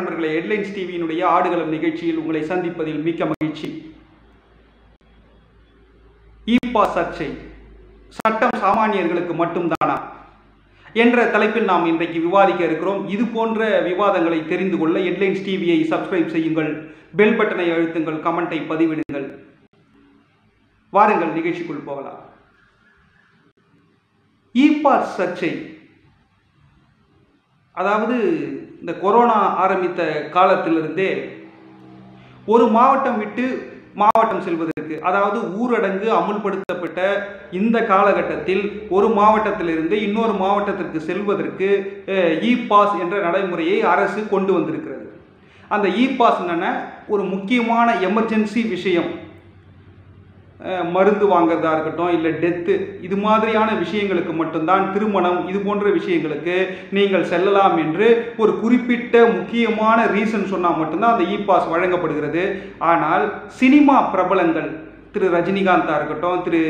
நண்பர்களே ஹெட்லைன்ஸ் டிவியினுடைய ஆடுகளம் நிகழ்ச்சியில் உங்களை சந்திப்பதில் மிக்க மகிழ்ச்சி ஈப்பா சர்ச்சை சட்டம் சாமானியர்களுக்கு மட்டும்தானா என்ற தலைப்பில் நாம் இன்றைக்கு விவாதிக்க இருக்கிறோம் இது போன்ற விவாதங்களை தெரிந்து கொள்ள ஹெட்லைன்ஸ் டிவியை சப்ஸ்கிரைப் செய்யுங்கள் பெல் பட்டனை அழுத்துங்கள் கமெண்டை பதிவிடுங்கள் வாருங்கள் நிகழ்ச்சிக்குள் போகலாம் ஈபாஸ் சர்ச்சை அதாவது இந்த கொரோனா ஆரம்பித்த காலத்திலிருந்தே ஒரு மாவட்டம் விட்டு மாவட்டம் செல்வதற்கு அதாவது ஊரடங்கு அமுல்படுத்தப்பட்ட இந்த காலகட்டத்தில் ஒரு மாவட்டத்திலிருந்து இன்னொரு மாவட்டத்திற்கு செல்வதற்கு இ பாஸ் என்ற நடைமுறையை அரசு கொண்டு வந்திருக்கிறது அந்த இ பாஸ் என்னென்ன ஒரு முக்கியமான எமர்ஜென்சி விஷயம் அஹ், மருந்து வாங்குறதா இருக்கட்டும் இல்லை டெத்து இது மாதிரியான விஷயங்களுக்கு மட்டும்தான் திருமணம் இது போன்ற விஷயங்களுக்கு நீங்கள் செல்லலாம் என்று ஒரு குறிப்பிட்ட முக்கியமான ரீசன் சொன்னால் மட்டும்தான் அந்த இ பாஸ் வழங்கப்படுகிறது ஆனால் சினிமா பிரபலங்கள் திரு ரஜினிகாந்தா இருக்கட்டும் திரு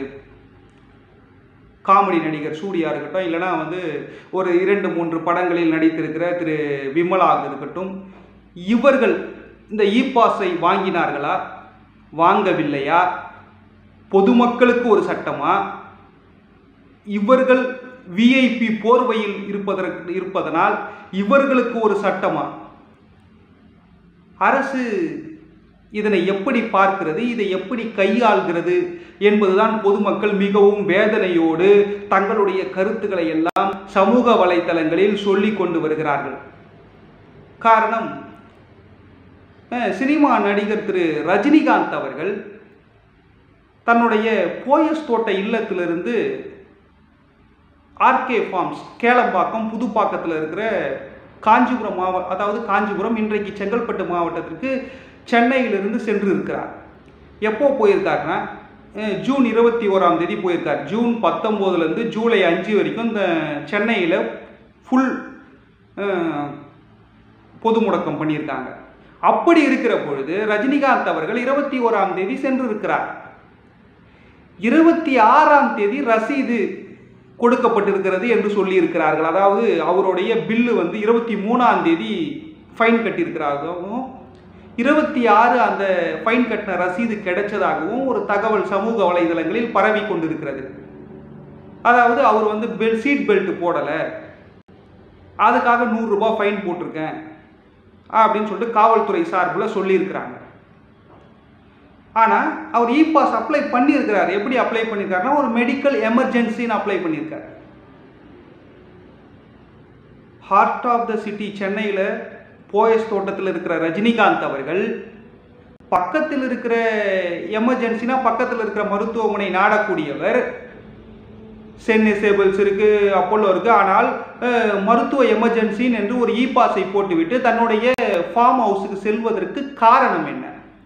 காமெடி நடிகர் சூர்யா இருக்கட்டும் இல்லைனா வந்து ஒரு இரண்டு மூன்று படங்களில் நடித்திருக்கிற திரு விமலா இருக்கட்டும் இவர்கள் இந்த இ பாஸை வாங்கினார்களா வாங்கவில்லையா பொதுமக்களுக்கு ஒரு சட்டமா இவர்கள் விஐபி போர்வையில் இருப்பதற்கு இருப்பதனால் இவர்களுக்கு ஒரு சட்டமா அரசு இதனை எப்படி பார்க்கிறது இதை எப்படி கையாள்கிறது என்பதுதான் பொதுமக்கள் மிகவும் வேதனையோடு தங்களுடைய கருத்துக்களை எல்லாம் சமூக வலைத்தளங்களில் சொல்லிக் கொண்டு வருகிறார்கள் காரணம் அஹ், சினிமா நடிகர் திரு ரஜினிகாந்த் அவர்கள் தன்னுடைய போயஸ் தோட்ட இல்லத்திலிருந்து ஆர்கே ஃபார்ம்ஸ் கேளம்பாக்கம் புதுப்பாக்கத்தில் இருக்கிற காஞ்சிபுரம் மாவ அதாவது காஞ்சிபுரம் இன்றைக்கு செங்கல்பட்டு மாவட்டத்திற்கு சென்னையிலிருந்து சென்று இருக்கிறார் எப்போ போயிருக்காருன்னா அஹ், ஜூன் இருபத்தி ஓராம் தேதி போயிருக்கார் ஜூன் பத்தொம்போதுலேருந்து ஜூலை அஞ்சு வரைக்கும் இந்த சென்னையில் ஃபுல் பொது முடக்கம் பண்ணியிருக்காங்க அப்படி இருக்கிற பொழுது ரஜினிகாந்த் அவர்கள் இருபத்தி ஓராம் தேதி சென்று இருக்கிறார் இருபத்தி ஆறாம் தேதி ரசீது கொடுக்கப்பட்டிருக்கிறது என்று சொல்லியிருக்கிறார்கள் அதாவது அவருடைய பில்லு வந்து இருபத்தி மூணாம் தேதி ஃபைன் கட்டியிருக்கிறாகவும் இருபத்தி ஆறு அந்த ஃபைன் கட்டின ரசீது கிடைச்சதாகவும் ஒரு தகவல் சமூக வலைதளங்களில் பரவி கொண்டிருக்கிறது அதாவது அவர் வந்து பெல் சீட் பெல்ட் போடலை அதுக்காக நூறுரூபா ஃபைன் போட்டிருக்கேன் அப்படின்னு சொல்லிட்டு காவல்துறை சார்பில் சொல்லியிருக்கிறாங்க ஆனால் அவர் இ பாஸ் அப்ளை பண்ணியிருக்கிறார் எப்படி அப்ளை பண்ணியிருக்காருன்னா ஒரு மெடிக்கல் எமர்ஜென்சின்னு அப்ளை பண்ணியிருக்கார் ஹார்ட் ஆஃப் த சிட்டி சென்னையில் போயஸ் தோட்டத்தில் இருக்கிற ரஜினிகாந்த் அவர்கள் பக்கத்தில் இருக்கிற எமர்ஜென்சினா பக்கத்தில் இருக்கிற மருத்துவமனை நாடக்கூடியவர் சென்னை சேபிள்ஸ் இருக்கு அப்போலோ இருக்கு ஆனால் அஹ், மருத்துவ எமர்ஜென்சின்னு என்று ஒரு இ பாஸை போட்டுவிட்டு தன்னுடைய ஃபார்ம் ஹவுஸுக்கு செல்வதற்கு காரணம் என்ன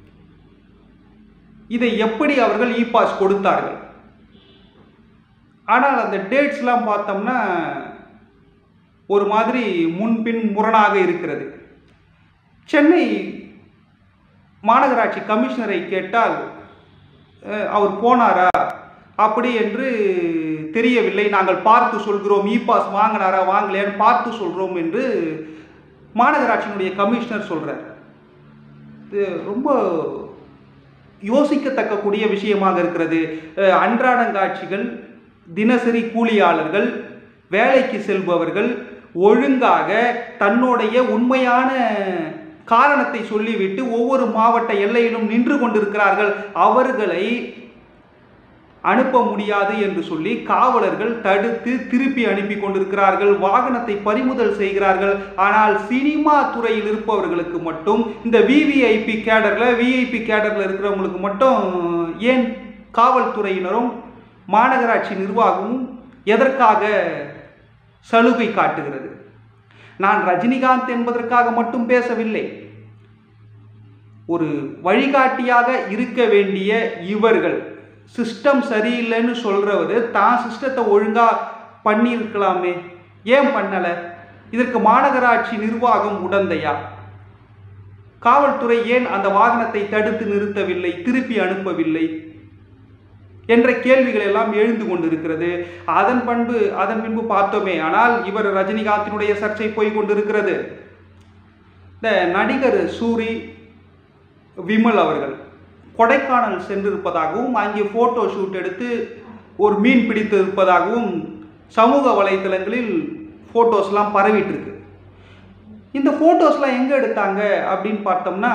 இதை எப்படி அவர்கள் இ பாஸ் கொடுத்தார்கள் ஆனால் அந்த டேட்ஸ்லாம் பார்த்தோம்னா ஒரு மாதிரி முன்பின் முரணாக இருக்கிறது சென்னை மாநகராட்சி கமிஷனரை கேட்டால் அஹ், அவர் போனாரா அப்படி என்று தெரியவில்லை நாங்கள் பார்த்து சொல்கிறோம் இ பாஸ் வாங்கினாரா வாங்கலையான்னு பார்த்து சொல்கிறோம் என்று மாநகராட்சியினுடைய கமிஷனர் சொல்கிறார் இது ரொம்ப யோசிக்கத்தக்கக்கூடிய விஷயமாக இருக்கிறது அஹ், அன்றாடங்காட்சிகள் தினசரி கூலியாளர்கள் வேலைக்கு செல்பவர்கள் ஒழுங்காக தன்னுடைய உண்மையான காரணத்தை சொல்லிவிட்டு ஒவ்வொரு மாவட்ட எல்லையிலும் நின்று கொண்டிருக்கிறார்கள் அவர்களை அனுப்ப முடியாது என்று சொல்லி காவலர்கள் தடுத்து திருப்பி அனுப்பி கொண்டிருக்கிறார்கள் வாகனத்தை பறிமுதல் செய்கிறார்கள் ஆனால் சினிமா துறையில் இருப்பவர்களுக்கு மட்டும் இந்த விவிஐபி கேடர்ல விஐபி கேடர்ல இருக்கிறவங்களுக்கு மட்டும் ஏன் காவல்துறையினரும் மாநகராட்சி நிர்வாகமும் எதற்காக சலுகை காட்டுகிறது நான் ரஜினிகாந்த் என்பதற்காக மட்டும் பேசவில்லை ஒரு வழிகாட்டியாக இருக்க வேண்டிய இவர்கள் சிஸ்டம் சரியில்லைன்னு சொல்றவர் தான் சிஸ்டத்தை ஒழுங்கா பண்ணியிருக்கலாமே ஏன் பண்ணலை இதற்கு மாநகராட்சி நிர்வாகம் உடந்தையா காவல்துறை ஏன் அந்த வாகனத்தை தடுத்து நிறுத்தவில்லை திருப்பி அனுப்பவில்லை என்ற கேள்விகள் எல்லாம் எழுந்து கொண்டிருக்கிறது அதன் பண்பு அதன் பின்பு பார்த்தோமே ஆனால் இவர் ரஜினிகாந்தினுடைய சர்ச்சை போய் கொண்டிருக்கிறது இந்த நடிகர் சூரி விமல் அவர்கள் கொடைக்கானல் சென்றிருப்பதாகவும் அங்கே ஃபோட்டோ ஷூட் எடுத்து ஒரு மீன் பிடித்து இருப்பதாகவும் சமூக வலைத்தளங்களில் ஃபோட்டோஸ்லாம் பரவிட்டு இருக்கு இந்த ஃபோட்டோஸ்லாம் எங்கே எடுத்தாங்க அப்படின்னு பார்த்தோம்னா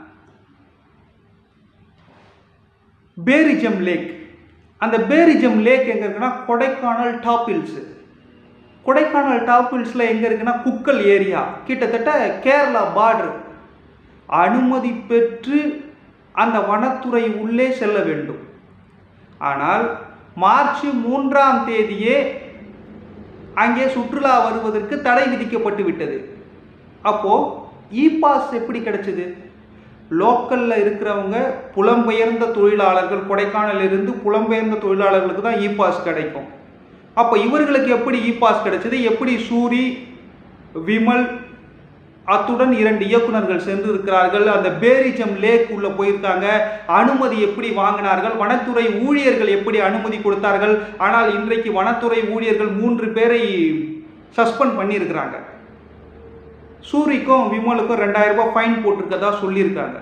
பேரிஜம் லேக் அந்த பேரிஜம் லேக் எங்கே இருக்குன்னா Kodaikanal top hills Kodaikanal top ஹில்ஸில் எங்கே இருக்குன்னா குக்கல் ஏரியா கிட்டத்தட்ட கேரளா பார்டர் அனுமதி பெற்று அந்த வனத்துறை உள்ளே செல்ல வேண்டும் ஆனால் மார்ச் மூன்றாம் தேதியே அங்கே சுற்றுலா வருவதற்கு தடை விதிக்கப்பட்டு விட்டது அப்போ இ பாஸ் எப்படி கிடைச்சது லோக்கல்ல இருக்கிறவங்க புலம்பெயர்ந்த தொழிலாளர்கள் கொடைக்கானல் இருந்து புலம்பெயர்ந்த தொழிலாளர்களுக்கு தான் இ பாஸ் கிடைக்கும் அப்போ இவர்களுக்கு எப்படி இ பாஸ் கிடைச்சது எப்படி சூரி விமல் அத்துடன் இரண்டு இயக்குனர்கள் சென்று இருக்கிறார்கள் அந்த பேரிஜம் லேக் உள்ள போயிருக்காங்க அனுமதி எப்படி வாங்கினார்கள் வனத்துறை ஊழியர்கள் எப்படி அனுமதி கொடுத்தார்கள் ஆனால் இன்றைக்கு வனத்துறை ஊழியர்கள் மூன்று பேரை சஸ்பெண்ட் பண்ணியிருக்கிறாங்க சூரிக்கும் விமலுக்கும் ரெண்டாயிரம் ரூபாய் ஃபைன் போட்டிருக்கதா சொல்லியிருக்காங்க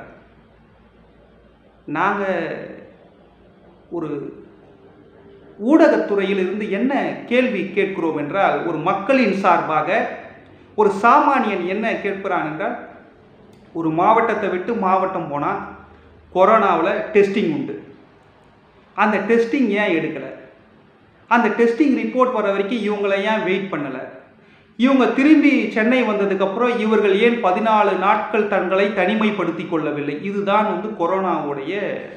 நாங்கள் ஒரு ஊடகத்துறையில் இருந்து என்ன கேள்வி கேட்கிறோம் என்றால் ஒரு மக்களின் சார்பாக ஒரு சாமானியன் என்ன கேட்கிறான் என்றால் ஒரு மாவட்டத்தை விட்டு மாவட்டம் போனால் கொரோனாவில் டெஸ்டிங் உண்டு அந்த டெஸ்டிங் ஏன் எடுக்கலை அந்த டெஸ்டிங் ரிப்போர்ட் வர வரைக்கும் இவங்களை ஏன் வெயிட் பண்ணலை இவங்க திரும்பி சென்னை வந்ததுக்கப்புறம் இவர்கள் ஏன் பதினாலு நாட்கள் தங்களை தனிமைப்படுத்தி கொள்ளவில்லை இதுதான் வந்து கொரோனாவுடைய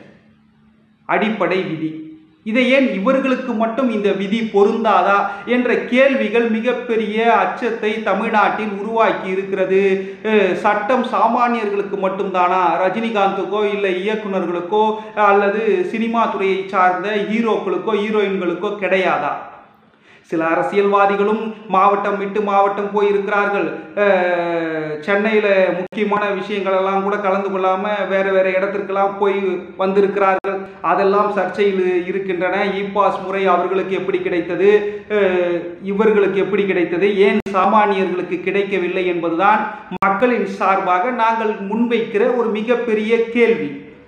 அடிப்படை விதி இதை ஏன் இவர்களுக்கு மட்டும் இந்த விதி பொருந்தாதா என்ற கேள்விகள் மிகப்பெரிய அச்சத்தை தமிழ்நாட்டில் உருவாக்கி இருக்கிறது அஹ் சட்டம் சாமானியர்களுக்கு மட்டும்தானா ரஜினிகாந்துக்கோ இல்லை இயக்குனர்களுக்கோ அல்லது சினிமா துறையை சார்ந்த ஹீரோக்களுக்கோ ஹீரோயின்களுக்கோ கிடையாதா சில அரசியல்வாதிகளும் மாவட்டம் விட்டு மாவட்டம் போயிருக்கிறார்கள் சென்னையில் முக்கியமான விஷயங்கள் எல்லாம் கூட கலந்து கொள்ளாமல் வேறு வேறு இடத்திற்கெல்லாம் போய் வந்திருக்கிறார்கள் அதெல்லாம் சர்ச்சையில் இருக்கின்றன இ பாஸ் முறை அவர்களுக்கு எப்படி கிடைத்தது அஹ், இவர்களுக்கு எப்படி கிடைத்தது ஏன் சாமானியர்களுக்கு கிடைக்கவில்லை என்பதுதான் மக்களின் சார்பாக நாங்கள் முன்வைக்கிற ஒரு மிகப்பெரிய கேள்வி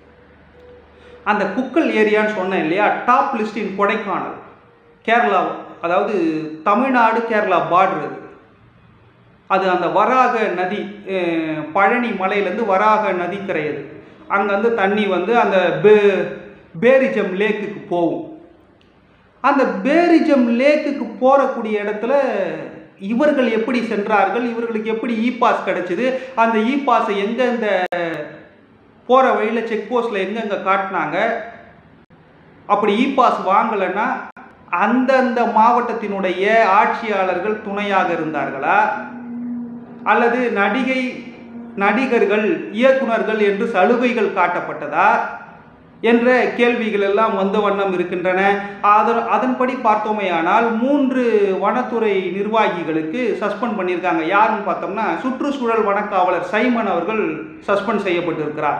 அந்த குக்கல் ஏரியான்னு சொன்னேன் இல்லையா top list in Kodaikanal Kerala அதாவது தமிழ்நாடு கேரளா பார்டர் அது அது அந்த வராக நதி அஹ், பழனி மலையிலேருந்து வராக நதிக்கரை அது அங்கேருந்து தண்ணி வந்து அந்த பே பேரிஜம் லேக்குக்கு போகும் அந்த பேரிஜம் லேக்குக்கு போகக்கூடிய இடத்துல இவர்கள் எப்படி சென்றார்கள் இவர்களுக்கு எப்படி இ பாஸ் கிடைச்சது அந்த இ பாஸை எங்கெந்த போகிற வழியில் செக் போஸ்ட்டில் எங்கெங்கே காட்டினாங்க அப்படி இ பாஸ் வாங்கலைன்னா அந்தந்த மாவட்டத்தினுடைய ஆட்சியாளர்கள் துணையாக இருந்தார்களா அல்லது நடிகை நடிகர்கள் இயக்குனர்கள் என்று சலுகைகள் காட்டப்பட்டதா என்ற கேள்விகள் எல்லாம் வந்த வண்ணம் இருக்கின்றன அதன் அதன்படி பார்த்தோமேயானால் மூன்று வனத்துறை நிர்வாகிகளுக்கு சஸ்பெண்ட் பண்ணியிருக்காங்க யாருன்னு பார்த்தோம்னா சுற்றுச்சூழல் வனக்காவலர் சைமன் அவர்கள் சஸ்பெண்ட் செய்யப்பட்டிருக்கிறார்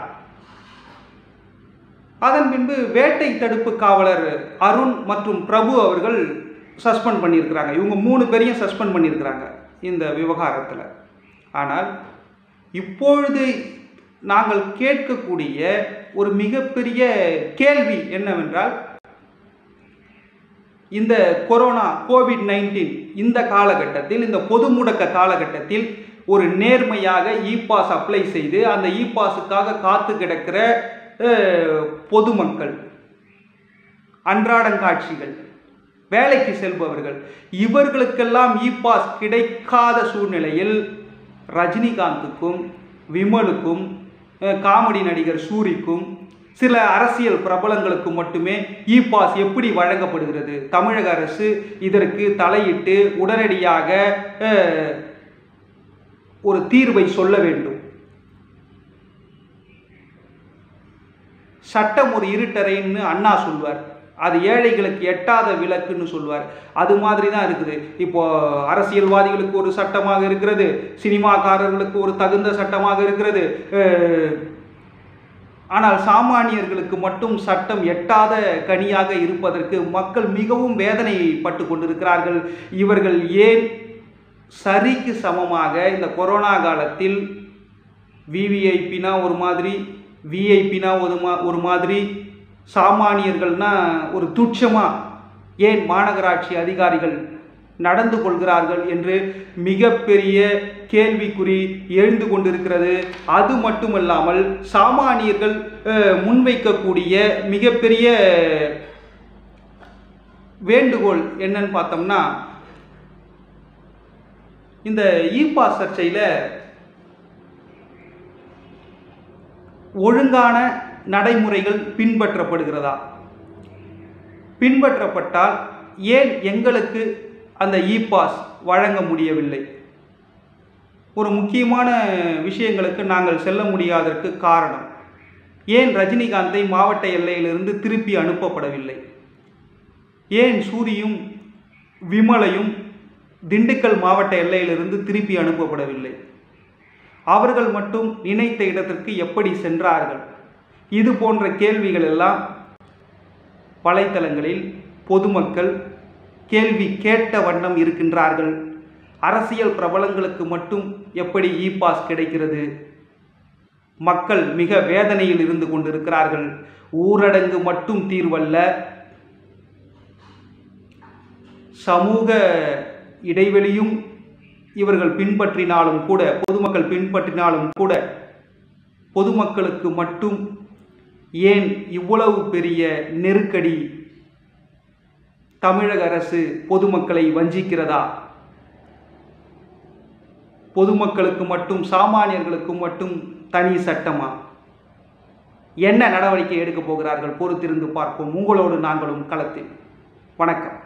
அதன் பின்பு வேட்டை தடுப்பு காவலர் அருண் மற்றும் பிரபு அவர்கள் சஸ்பெண்ட் பண்ணியிருக்கிறாங்க இவங்க மூணு பேரையும் சஸ்பெண்ட் பண்ணியிருக்கிறாங்க இந்த விவகாரத்தில் ஆனால் இப்பொழுது நாங்கள் கேட்கக்கூடிய ஒரு மிகப்பெரிய கேள்வி என்னவென்றால் இந்த கொரோனா கோவிட் நைன்டீன் இந்த காலகட்டத்தில் இந்த பொது முடக்க காலகட்டத்தில் ஒரு நேர்மையாக இ பாஸ் அப்ளை செய்து அந்த இ பாஸுக்காக காத்து கிடக்கிற அஹ், பொதுமக்கள் அன்றாடங்காட்சிகள் வேலைக்கு செல்பவர்கள் இவர்களுக்கெல்லாம் இ பாஸ் கிடைக்காத சூழ்நிலையில் ரஜினிகாந்துக்கும் விமலுக்கும் அஹ், காமெடி நடிகர் சூரிக்கும் சில அரசியல் பிரபலங்களுக்கு மட்டுமே இ பாஸ் எப்படி வழங்கப்படுகிறது தமிழக அரசு இதற்கு தலையிட்டு உடனடியாக அஹ், ஒரு தீர்வை சொல்ல வேண்டும் சட்டம் ஒரு இருட்டறைன்னு அண்ணா சொல்வார் அது ஏழைகளுக்கு எட்டாத விளக்குன்னு சொல்வார் அது மாதிரி தான் இருக்குது இப்போ அரசியல்வாதிகளுக்கு ஒரு சட்டமாக இருக்கிறது சினிமாக்காரர்களுக்கு ஒரு தகுந்த சட்டமாக இருக்கிறது அஹ், ஆனால் சாமானியர்களுக்கு மட்டும் சட்டம் எட்டாத கனியாக இருப்பதற்கு மக்கள் மிகவும் வேதனைப்பட்டு கொண்டிருக்கிறார்கள் இவர்கள் ஏன் சரிக்கு சமமாக இந்த கொரோனா காலத்தில் விவிஐபினா ஒரு மாதிரி விஐபினா ஒரு மா ஒரு மாதிரி சாமானியர்கள்னா ஒரு துட்சமாக ஏன் மாநகராட்சி அதிகாரிகள் நடந்து கொள்கிறார்கள் என்று மிகப்பெரிய கேள்விக்குறி எழுந்து கொண்டிருக்கிறது அது மட்டுமல்லாமல் சாமானியர்கள் அஹ், முன்வைக்கக்கூடிய மிகப்பெரிய வேண்டுகோள் என்னன்னு பார்த்தோம்னா இந்த இ பாஸ் சர்ச்சையில் ஒழுங்கான நடைமுறைகள் பின்பற்றப்படுகிறதா பின்பற்றப்பட்டால் ஏன் எங்களுக்கு அந்த இ பாஸ் வழங்க முடியவில்லை ஒரு முக்கியமான விஷயங்களுக்கு நாங்கள் செல்ல முடியாததற்கு காரணம் ஏன் ரஜினிகாந்தை மாவட்ட எல்லையிலிருந்து திருப்பி அனுப்பப்படவில்லை ஏன் சூரியும் விமலையும் திண்டுக்கல் மாவட்ட எல்லையிலிருந்து திருப்பி அனுப்பப்படவில்லை அவர்கள் மட்டும் நினைத்த இடத்திற்கு எப்படி சென்றார்கள் இது போன்ற கேள்விகள் எல்லாம் வலைத்தளங்களில் பொதுமக்கள் கேள்வி கேட்ட வண்ணம் இருக்கின்றார்கள் அரசியல் பிரபலங்களுக்கு மட்டும் எப்படி இ பாஸ் கிடைக்கிறது மக்கள் மிக வேதனையில் இருந்து கொண்டிருக்கிறார்கள் ஊரடங்கு மட்டும் தீர்வல்ல சமூக இடைவெளியும் இவர்கள் பின்பற்றினாலும் கூட பொதுமக்கள் பின்பற்றினாலும் கூட பொதுமக்களுக்கு மட்டும் ஏன் இவ்வளவு பெரிய நெருக்கடி தமிழக அரசு பொதுமக்களை வஞ்சிக்கிறதா பொதுமக்களுக்கு மட்டும் சாமானியர்களுக்கு மட்டும் தனி சட்டமா என்ன நடவடிக்கை எடுக்கப் போகிறார்கள் பொறுத்திருந்து பார்ப்போம் உங்களோடு நாங்களும் களத்தில் வணக்கம்